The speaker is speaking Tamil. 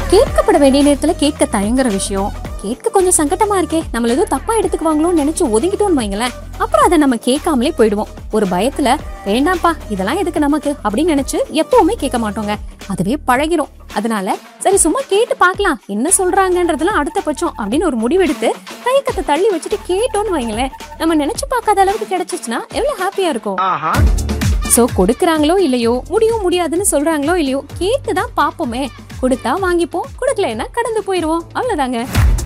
கேட்கப்பட வேண்டிய நேரத்துல கேட்க தயங்குற விஷயம் கேட்க கொஞ்சம் சங்கட்டமா இருக்கே நம்மள ஏதோ தப்பா எடுத்துக்குவாங்களோன்னு நினைச்சு ஒதுங்கிட்டோம்னு வைங்களேன் அப்புறம் அதை நம்ம கேட்காமலே போயிடுவோம் ஒரு பயத்துல வேண்டாம்ப்பா இதெல்லாம் எதுக்கு நமக்கு அப்படின்னு நினைச்சு எப்பவுமே கேட்க மாட்டோங்க அதுவே பழகிரும் அதனால சரி சும்மா கேட்டு பார்க்கலாம் என்ன சொல்றாங்கன்றதெல்லாம் அடுத்த பட்சம் அப்படின்னு ஒரு முடிவெடுத்து தயக்கத்தை தள்ளி வச்சுட்டு கேட்டோம்னு வைங்களேன் நம்ம நினைச்சு பார்க்காத அளவுக்கு கிடைச்சிச்சுன்னா எவ்வளவு ஹாப்பியா இருக்கும் சோ கொடுக்கறாங்களோ இல்லையோ முடியும் முடியாதுன்னு சொல்றாங்களோ இல்லையோ கேட்டு தான் பாப்போமே கொடுத்தா வாங்கிப்போம் கொடுக்கலன்னா கடந்து போயிருவோம் அவ்வளவுதாங்க